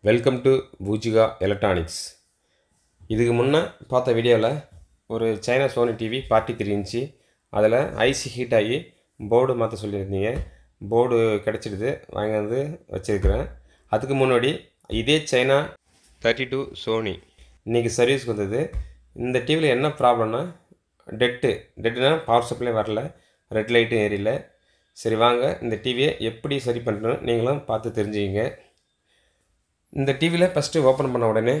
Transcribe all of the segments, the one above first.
welcome to Poojika electronics இதுக்கு முன்னே பார்த்த வீடியோவில் ஒரு China Sony TV party three inch அதில் ஐசி ஹீட் ஆகி போர்டு மாற்ற சொல்லியிருந்தீங்க போர்டு கிடச்சிடுது வாங்கி வந்து வச்சுருக்கிறேன் அதுக்கு முன்னாடி இதே சைனா தேர்ட்டி டூ சோனி இன்றைக்கி சர்வீஸ்க்கு வந்தது இந்த டிவியில் என்ன ப்ராப்ளம்னா டெட்டு டெட்டுனா பவர் சப்ளை வரல ரெட் லைட்டும் எரியல சரி வாங்க இந்த டிவியை எப்படி சரி பண்ணுறோன்னு நீங்களும் பார்த்து தெரிஞ்சுக்கிங்க இந்த டிவியில் ஃபஸ்ட்டு ஓப்பன் பண்ண உடனே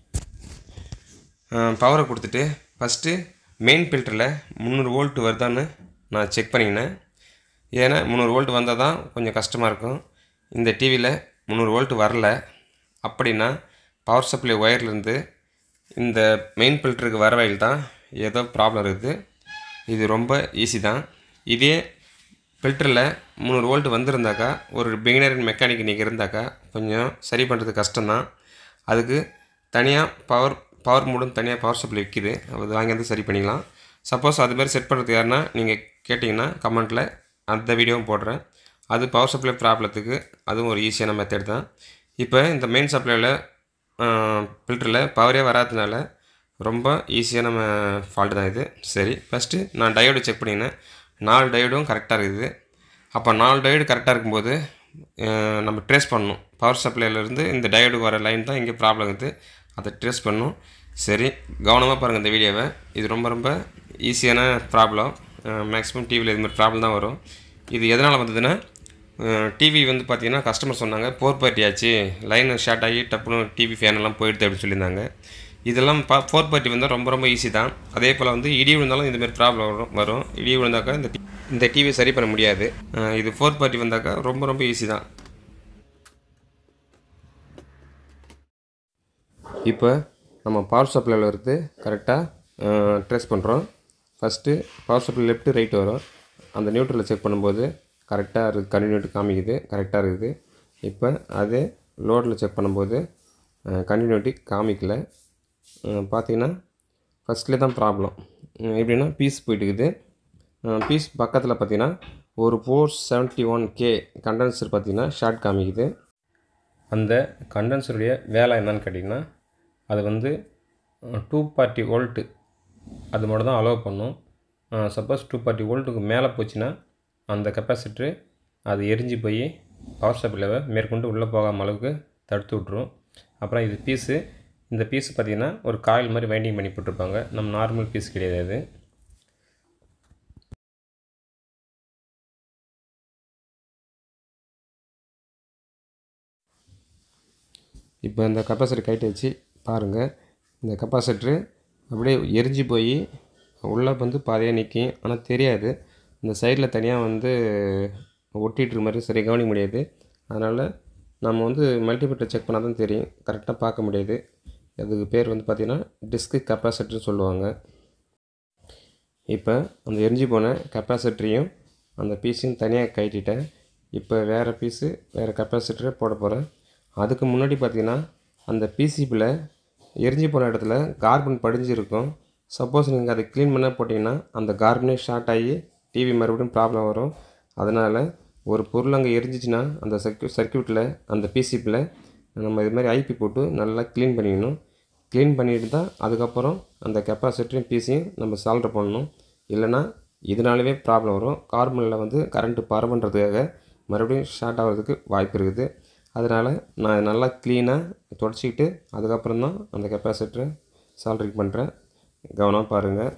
பவரை கொடுத்துட்டு ஃபஸ்ட்டு மெயின் ஃபில்டரில் முந்நூறு வோல்ட் வருதான்னு நான் செக் பண்ணிக்கினேன் ஏன்னா முந்நூறு வோல்ட் வந்தால் தான் கொஞ்சம் கஷ்டமாக இருக்கும் இந்த டிவியில் முந்நூறு வோல்ட் வரல அப்படின்னா பவர் சப்ளை ஒயர்லேருந்து இந்த மெயின் ஃபில்டருக்கு வர வயல் தான் ஏதோ ப்ராப்ளம் இருக்குது இது ரொம்ப ஈஸி தான் இதே ஃபில்டரில் முந்நூறு வோல்ட் வந்திருந்தாக்கா ஒரு பிகினர் மெக்கானிக் நீங்கள் இருந்தாக்கா கொஞ்சம் சரி பண்ணுறது கஷ்டம்தான் அதுக்கு தனியாக பவர் பவர் மூடும் தனியாக பவர் சப்ளை விற்கிது அது வாங்கி வந்து சரி பண்ணிக்கலாம் சப்போஸ் அது மாதிரி செட் பண்ணுறது யாருன்னா நீங்கள் கேட்டிங்கன்னா கமெண்ட்டில் அந்த வீடியோவும் போடுறேன் அது பவர் சப்ளை ப்ராப்ளத்துக்கு அதுவும் ஒரு ஈஸியான மெத்தட் தான் இப்போ இந்த மெயின் சப்ளையில் ஃபில்டரில் பவரே வராததுனால ரொம்ப ஈஸியான ஃபால்ட்டு தான் இது சரி ஃபஸ்ட்டு நான் டயோடு செக் பண்ணினேன் நாலு டயோடும் கரெக்டாக இருக்குது அப்போ நாலு டயோடு கரெக்டாக இருக்கும்போது அஹ், நம்ம ட்ரேஸ் பண்ணணும் பவர் சப்ளைலேருந்து இந்த டயோடுக்கு வர லைன் தான் இங்கே ப்ராப்ளம் இருக்குது அதை ட்ரேஸ் பண்ணணும் சரி கவனமாக பாருங்கள் இந்த வீடியோவை இது ரொம்ப ரொம்ப ஈஸியான ப்ராப்ளம் மேக்ஸிமம் டிவியில் இது மாதிரி ப்ராப்ளம் தான் வரும் இது எதனால் வந்ததுன்னா டிவி வந்து பார்த்தீங்கன்னா கஸ்டமர் சொன்னாங்க போர் பார்ட்டி ஆச்சு லைன் ஷார்ட் ஆகி டப்புனு டிவி ஃபேன் எல்லாம் போயிடுது அப்படின்னு சொல்லியிருந்தாங்க இதெல்லாம் பா ஃபோர் பார்ட்டி வந்தால் ரொம்ப ரொம்ப ஈஸி தான் அதே போல் வந்து இடி விழுந்தாலும் இந்த மாதிரி ப்ராப்ளம் வரும் வரும் இடி விழுந்தாக்கா இந்த டி- இந்த டிவியை சரி பண்ண முடியாது அஹ் இது ஃபோர் பார்ட்டி வந்தாக்கா ரொம்ப ரொம்ப ஈஸி தான் இப்போ நம்ம பவர் சப்ளையில் இருந்து கரெக்டாக ட்ரேஸ் பண்ணுறோம் first power supply left right வரும் அந்த நியூட்ரலை செக் பண்ணும்போது கரெக்டாக இருக்குது கண்டினியூட்டி காமிக்குது கரெக்டாக இருக்குது இப்போ அதே லோடில் செக் பண்ணும்போது கண்டினியூட்டி காமிக்கல பார்த்தீங்கன்னா ஃபஸ்ட்லேயே தான் ப்ராப்ளம் எப்படின்னா பீஸ் போயிட்டுக்குது பீஸ் பக்கத்தில் பார்த்தீங்கன்னா ஒரு four seventy one K condenser பார்த்தீங்கன்னா ஷார்ட் காமிக்குது அந்த கண்டென்சருடைய வேலை என்னன்னு கேட்டிங்கன்னா அது வந்து டூ பார்ட்டி வோல்ட்டு அது மட்டும் தான் அலோவ் பண்ணும் சப்போஸ் டூ பார்ட்டி வோல்ட்டுக்கு மேலே போச்சுன்னா அந்த கெப்பாசிட்டரு அது எரிஞ்சு போய் பவர் சப்ளைவை மேற்கொண்டு உள்ளே போகாம அளவுக்கு தடுத்து விட்ரும் அப்புறம் இது பீஸு இந்த பீஸ் பார்த்திங்கன்னா ஒரு காயில் மாதிரி வைண்டிங் பண்ணி போட்டிருப்பாங்க நம்ம நார்மல் பீஸ் கிடையாது அது இப்போ இந்த கெப்பாசிட்டர் கைட்டு வச்சு பாருங்கள் இந்த கெப்பாசிட்டரு அப்படியே எரிஞ்சு போய் உள்ளே வந்து பாதையாக நிற்கும் ஆனால் தெரியாது இந்த சைடில் தனியாக வந்து ஒட்டிகிட்டு இருக்க மாதிரி சரி கவனிக்க முடியாது அதனால் நம்ம வந்து மல்டிமீட்டர் செக் பண்ணால் தான் தெரியும் கரெக்டாக பார்க்க முடியாது அதுக்கு பேர் வந்து பார்த்திங்கன்னா டிஸ்க்கு கெப்பாசிட்டர்னு சொல்லுவாங்க இப்போ அந்த எரிஞ்சு போன கெப்பாசிட்டரையும் அந்த பீஸையும் தனியாக கழட்டிட்டேன் இப்போ வேறு பீஸு வேறு கெப்பாசிட்டரை போட போகிறேன் அதுக்கு முன்னாடி பார்த்தீங்கன்னா அந்த பிசிபியில் எரிஞ்சு போன இடத்துல கார்பன் படிஞ்சிருக்கும் சப்போஸ் நீங்கள் அதை க்ளீன் பண்ண போட்டிங்கன்னா அந்த கார்பனே ஷார்ட் ஆகி டிவி மறுபடியும் ப்ராப்ளம் வரும் அதனால் ஒரு பொருள் அங்கே எரிஞ்சிச்சுன்னா அந்த சர்க்யூ சர்க்யூட்டில் அந்த பிசிபியில் நம்ம இது மாதிரி ஐபி போட்டு நல்லா க்ளீன் பண்ணிக்கணும் க்ளீன் பண்ணிட்டு தான் அதுக்கப்புறம் அந்த கெப்பாசிட்டரையும் பீஸையும் நம்ம சால்வ் பண்ணணும் இல்லைன்னா இதனாலவே ப்ராப்ளம் வரும் கார்பனில் வந்து கரண்ட்டு பரவுன்றதுக்காக மறுபடியும் ஷார்ட் ஆகிறதுக்கு வாய்ப்பு இருக்குது அதனால் நான் நல்லா க்ளீனாக தொடச்சிக்கிட்டு அதுக்கப்புறம் தான் அந்த கெப்பாசிட்டரை சால்ட்ரிங் பண்ணுறேன் கவனமாக பாருங்கள்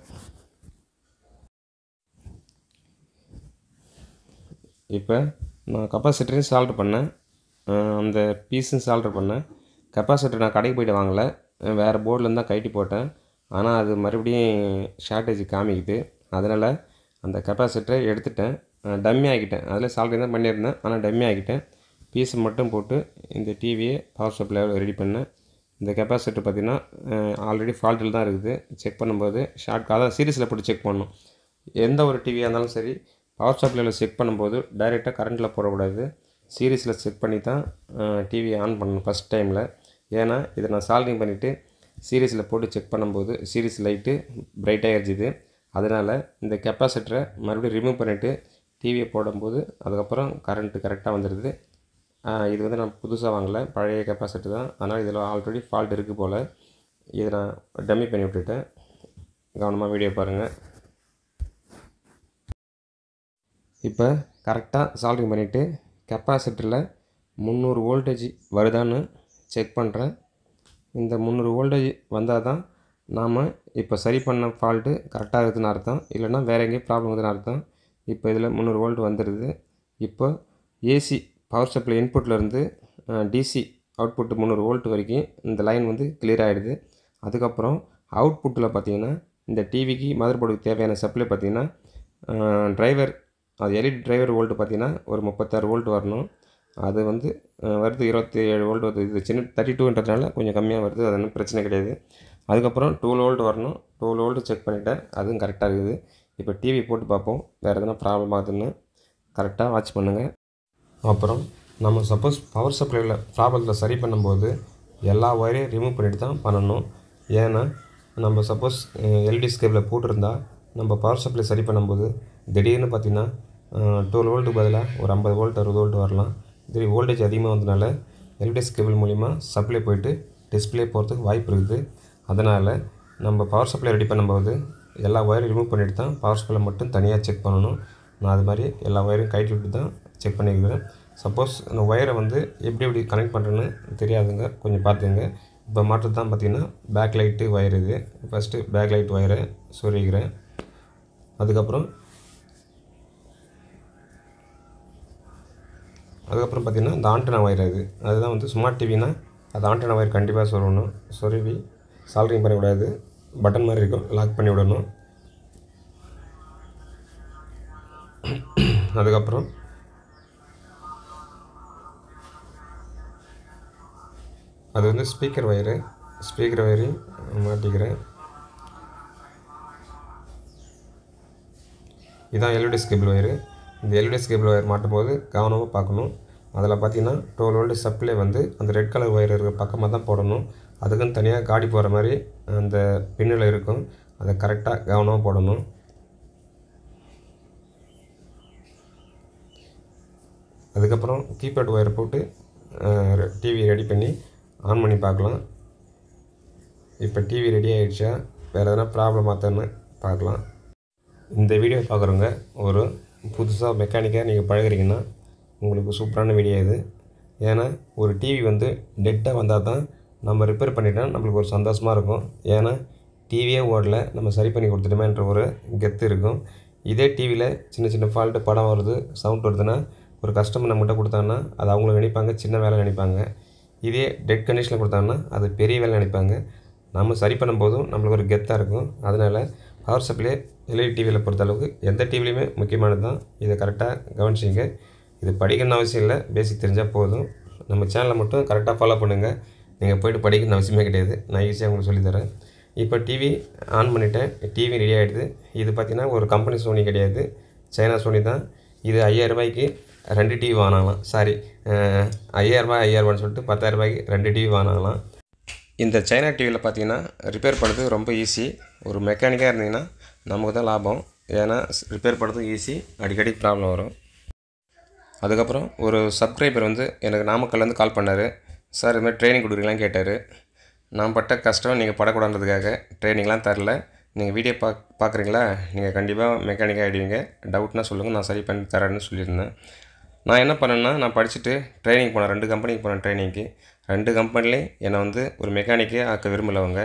இப்போ நான் கெப்பாசிட்டரையும் சால்ட்ரு பண்ணேன் அஹ் அந்த பீஸும் சால்ட்ரு பண்ணேன் கெப்பாசிட்டர் நான் கடைக்கு போயிட்டு வாங்கலை வேறு போர்டில் தான் கழட்டி போட்டேன் ஆனால் அது மறுபடியும் ஷார்ட்டேஜ் காமிக்குது அதனால் அந்த கெப்பாசிட்டரை எடுத்துட்டேன் டம்மி ஆக்கிட்டேன் அதில் சால்ட்ரிங் தான் பண்ணியிருந்தேன் ஆனால் டம்மி ஆக்கிட்டேன் பீஸை மட்டும் போட்டு இந்த டிவியை பவர் சப்ளையோட ரெடி பண்ணேன் இந்த கெப்பாசிட்டர் பார்த்திங்கன்னா ஆல்ரெடி ஃபால்ட்டில் தான் இருக்குது செக் பண்ணும்போது ஷார்ட் அதான் சீரிஸில் போட்டு செக் பண்ணணும் எந்த ஒரு டிவியாக இருந்தாலும் சரி பவர் சப்ளையில் செக் பண்ணும்போது டைரெக்டாக கரண்ட்டில் போடக்கூடாது சீரிஸில் செக் பண்ணி தான் டிவியை ஆன் பண்ணணும் ஃபஸ்ட் டைமில் ஏன்னா இதை நான் சால்விங் பண்ணிவிட்டு சீரிஸில் போட்டு செக் பண்ணும்போது சீரிஸ் லைட்டு பிரைட்டாக எரிஞ்சுது அதனால் இந்த கெப்பாசிட்டரை மறுபடியும் ரிமூவ் பண்ணிவிட்டு டிவியை போடும்போது அதுக்கப்புறம் கரண்ட்டு கரெக்டாக வந்துடுது இது வந்து நான் புதுசாக வாங்கலை பழைய கெப்பாசிட்டி தான் அதனால் இதில் ஆல்ரெடி ஃபால்ட் இருக்குது போல் இதை நான் டம்மி பண்ணி விட்டுட்டேன் கவனமாக வீடியோ பாருங்கள் இப்போ கரெக்டாக சால்ட்ரிங் பண்ணிவிட்டு கெப்பாசிட்டரில் முந்நூறு வோல்டேஜ் வருதான்னு செக் பண்ணுறேன் இந்த முந்நூறு வோல்டேஜ் வந்தால் தான் நாம் இப்போ சரி பண்ண ஃபால்ட்டு கரெக்டாக இருக்குதுன்னு அர்த்தம் இல்லைன்னா வேறு எங்கேயும் ப்ராப்ளம் இருக்குதுன்னு அர்த்தம் இப்போ இதில் முந்நூறு வோல்ட் வந்துடுது இப்போ ஏசி பவர் சப்ளை இன்புட்லேருந்து டிசி அவுட்புட் முந்நூறு வோல்ட் வரைக்கும் இந்த லைன் வந்து கிளியர் ஆகிடுது அதுக்கப்புறம் அவுட்புட்டில் பார்த்தீங்கன்னா இந்த டிவிக்கு மதர் போர்டுக்கு தேவையான சப்ளை பார்த்தீங்கன்னா டிரைவர் அது எல்இடி டிரைவர் வோல்ட்டு பார்த்தீங்கன்னா ஒரு முப்பத்தாறு வோல்ட் வரணும் அது வந்து அஹ், வருது இருபத்தி ஏழு வோல்ட் வருது இது சின்ன தேர்ட்டி டூன்றதுனால கொஞ்சம் கம்மியாக வருது அது ஒன்றும் பிரச்சனை கிடையாது அதுக்கப்புறம் டூ வோல்ட் வரணும் டூ வோல்ட் செக் பண்ணிவிட்டேன் அதுவும் கரெக்டாக இருக்குது இப்போ டிவி போட்டு பார்ப்போம் வேறு எதனா ப்ராப்ளம் ஆகுதுன்னு கரெக்டாக வாட்ச் பண்ணுங்கள் அப்புறம் நம்ம சப்போஸ் பவர் சப்ளையில் ப்ராப்ளத்தில் சரி பண்ணும்போது எல்லா ஒயரையும் ரிமூவ் பண்ணிட்டு தான் பண்ணணும் ஏன்னா நம்ம சப்போஸ் எல்டி ஸ்கேப்பில் போட்டிருந்தா நம்ம பவர் சப்ளை சரி பண்ணும்போது திடீர்னு பார்த்தீங்கன்னா டுவெல் வோல்ட்டுக்கு பதிலாக ஒரு ஐம்பது வோல்ட் அறுபது வோல்ட் வரலாம் திடீர் வோல்டேஜ் அதிகமாக வந்ததுனால எல்டி கேபிள் மூலிமா சப்ளை போயிட்டு டிஸ்ப்ளே போகிறதுக்கு வாய்ப்பு இருக்குது அதனால் நம்ம பவர் சப்ளை ரெடி பண்ணும்போது எல்லா ஒயரையும் ரிமூவ் பண்ணிட்டு தான் பவர் சப்ளை மட்டும் தனியாக செக் பண்ணணும் நான் அது மாதிரி எல்லா ஒயரையும் கழட்டி விட்டு தான் செக் பண்ணியிருக்கிறேன் சப்போஸ் அந்த ஒயரை வந்து எப்படி எப்படி கனெக்ட் பண்ணுறேன்னு தெரியாதுங்க கொஞ்சம் பார்த்துங்க இப்போ மாற்றது தான் பார்த்தீங்கன்னா பேக் லைட்டு ஒயர் இது ஃபஸ்ட்டு பேக் லைட் ஒயரை சொருகிறேன் அதுக்கப்புறம் அதுக்கப்புறம் பார்த்தீங்கன்னா இந்த ஆண்டனா ஒயர் அது அதுதான் வந்து ஸ்மார்ட் டிவினா அது ஆண்டனா ஒயர் கண்டிப்பாக சொல்லணும் சொருவி சால்ரிங் பண்ணக்கூடாது பட்டன் மாதிரி இருக்கும் லாக் பண்ணி விடணும் அதுக்கப்புறம் அது வந்து ஸ்பீக்கர் ஒயரு ஸ்பீக்கர் ஒயரையும் மாட்டிக்கிறேன் இதான் எல்இடி கேபிள் ஒயரு இந்த எல்இடி கேபிள் ஒயர் மாட்டும் போது கவனமாக பார்க்கணும் அதில் பார்த்தீங்கன்னா டுவெல் வோல்ட் சப்ளை வந்து அந்த ரெட் கலர் ஒயர் இருக்கிற பக்கமாக தான் போடணும் அதுக்குன்னு தனியாக காடி போகிற மாதிரி அந்த பின்னில் இருக்கும் அதை கரெக்டாக கவனமாக போடணும் அதுக்கப்புறம் கீபேட் ஒயர் போட்டு டிவி ரெடி பண்ணி ஆன் பண்ணி பார்க்கலாம் இப்போ டிவி ரெடி ஆகிடுச்சா வேறு எதனா ப்ராப்ளம் ஆத்தான்னு பார்க்கலாம் இந்த வீடியோ பார்க்குறவங்க ஒரு புதுசாக மெக்கானிக்காக நீங்கள் பழகுறீங்கன்னா உங்களுக்கு சூப்பரான வீடியோ இது ஏன்னா ஒரு டிவி வந்து டெட்டாக வந்தால் தான் நம்ம ரிப்பேர் பண்ணிட்டா நம்மளுக்கு ஒரு சந்தோஷமாக இருக்கும் ஏன்னா டிவியே ஓடல நம்ம சரி பண்ணி கொடுத்துட்டோமேன்ற ஒரு கெத்து இருக்கும் இதே டிவியில் சின்ன சின்ன ஃபால்ட்டு படம் வருது சவுண்ட் வருதுன்னா ஒரு கஸ்டமர் நம்மகிட்ட கொடுத்தாங்கன்னா அது அவங்களும் நினைப்பாங்க சின்ன வேலை நினைப்பாங்க இதே டெட் கண்டிஷனில் கொடுத்தாங்கன்னா அது பெரிய வேலை நினைப்பாங்க நம்ம சரி பண்ணும்போதும் நம்மளுக்கு ஒரு கெத்தாக இருக்கும் அதனால் பவர் சப்ளை எல்இடி டிவியில் பொறுத்தளவுக்கு எந்த டிவிலையுமே முக்கியமானது தான் இதை கரெக்டாக கவனிச்சிங்க இது படிக்கணும்னு அவசியம் இல்லை பேசிக் தெரிஞ்சால் போதும் நம்ம சேனலை மட்டும் கரெக்டாக ஃபாலோ பண்ணுங்கள் நீங்கள் போயிட்டு படிக்கணும்னு அவசியமே கிடையாது நான் ஈஸியாக உங்களுக்கு சொல்லித்தரேன் இப்போ டிவி ஆன் பண்ணிட்டேன் டிவி ரெடி ஆகிடுது இது பார்த்திங்கன்னா ஒரு கம்பெனி சோனி கிடையாது சைனா சோனி தான் இது ஐயாயிரம் ரூபாய்க்கு ரெண்டு டிவி வாங்கினாங்களாம் சாரி ஐயாயிரரூபா ஐயாயிரரூபான்னு சொல்லிட்டு பத்தாயிரம் ரூபாய்க்கு ரெண்டு டிவி வாங்கினாங்களாம் இந்த சைனா டிவியில் பார்த்தீங்கன்னா ரிப்பேர் பண்ணுறது ரொம்ப ஈஸி ஒரு மெக்கானிக்காக இருந்தீங்கன்னா நமக்கு தான் லாபம் ஏன்னா ரிப்பேர் பண்ணுறதும் ஈஸி அடிக்கடி ப்ராப்ளம் வரும் அதுக்கப்புறம் ஒரு சப்ஸ்கிரைபர் வந்து எனக்கு நாமக்கல்லேருந்து கால் பண்ணார் சார் இது மாதிரி ட்ரைனிங் கொடுக்குறீங்களான்னு கேட்டார் நான் பட்ட கஷ்டம் நீங்கள் படக்கூடாதுன்றதுக்காக ட்ரைனிங்லாம் தரல நீங்கள் வீடியோ பாக் பார்க்குறீங்களா நீங்கள் கண்டிப்பாக மெக்கானிக்காக ஆகிடுவீங்க டவுட்னா சொல்லுங்கள் நான் சரி பண்ணி தரேன்னு சொல்லியிருந்தேன் நான் என்ன பண்ணேன்னா நான் படிச்சுட்டு ட்ரைனிங் போனேன் ரெண்டு கம்பெனிக்கு போனேன் ட்ரைனிங்க்கு ரெண்டு கம்பெனிலையும் என்னை வந்து ஒரு மெக்கானிக்கே ஆக்க விரும்பலவங்க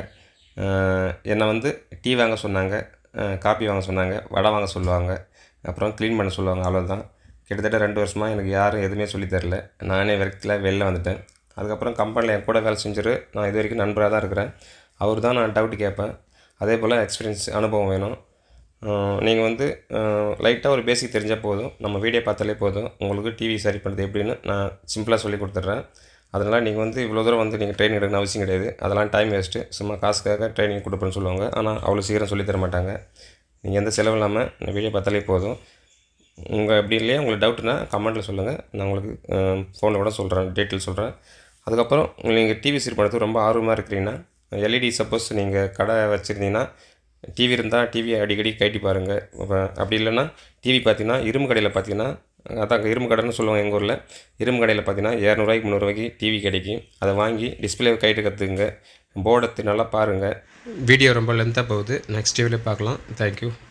என்னை வந்து டீ வாங்க சொன்னாங்க காப்பி வாங்க சொன்னாங்க வடை வாங்க சொல்லுவாங்க அப்புறம் க்ளீன் பண்ண சொல்லுவாங்க அவ்வளோதான் கிட்டத்தட்ட ரெண்டு வருஷமாக எனக்கு யாரும் எதுவுமே சொல்லித் தரல நானே விரக்தியில் வெளில வந்துட்டேன் அதுக்கப்புறம் கம்பெனியில் என் கூட வேலை செஞ்சுரு நான் இது வரைக்கும் நண்பராக தான் இருக்கிறேன் அவர் தான் நான் டவுட் கேட்பேன் அதே போல் எக்ஸ்பீரியன்ஸ் அனுபவம் வேணும் நீங்கள் வந்து லைட்டாக ஒரு பேசிக் தெரிஞ்சால் போதும் நம்ம வீடியோ பார்த்தாலே போதும் உங்களுக்கு டிவி சரி பண்ணுறது எப்படின்னு நான் சிம்பிளாக சொல்லி கொடுத்துட்றேன் அதனால் நீங்கள் வந்து இவ்வளோ தூரம் வந்து நீங்கள் ட்ரைனிங் எடுக்கணும் அவசியம் கிடையாது அதெல்லாம் டைம் வேஸ்ட்டு சும்மா காசுக்காக ட்ரைனிங் கொடுப்பேன்னு சொல்லுவாங்க ஆனால் அவ்வளோ சீக்கிரம் சொல்லித் தர மாட்டாங்க நீங்கள் எந்த செலவும் இல்லாமல் இந்த வீடியோ பார்த்தாலே போதும் உங்கள் எப்படி இல்லையா உங்களுக்கு டவுட்னா கமெண்ட்டில் சொல்லுங்கள் நான் உங்களுக்கு ஃபோனில் கூட சொல்கிறேன் டீட்டெயில் சொல்கிறேன் அதுக்கப்புறம் நீங்கள் டிவி சரி பண்ணுறதுக்கு ரொம்ப ஆர்வமாக இருக்கிறீங்கன்னா எல்இடி சப்போஸ் நீங்கள் கடை வச்சுருந்தீங்கன்னா டிவி இருந்தால் டிவியை அடிக்கடி கழட்டி பாருங்கள் அப்படி இல்லைன்னா டிவி பார்த்தீங்கன்னா இரும்பு கடையில் பார்த்தீங்கன்னா அதான் இரும்பு கடைன்னு சொல்லுவாங்க எங்கள் ஊரில் இரும்பு கடையில் பார்த்தீங்கன்னா இரநூறுவாய்க்கு முந்நூறுவாய்க்கு டிவி கிடைக்கும் அதை வாங்கி டிஸ்பிளே கைட்டு கற்றுக்குங்க போர்டை நல்லா பாருங்கள் வீடியோ ரொம்ப லென்த்தாக போகுது நெக்ஸ்ட் டிவியில் பார்க்கலாம் தேங்க்யூ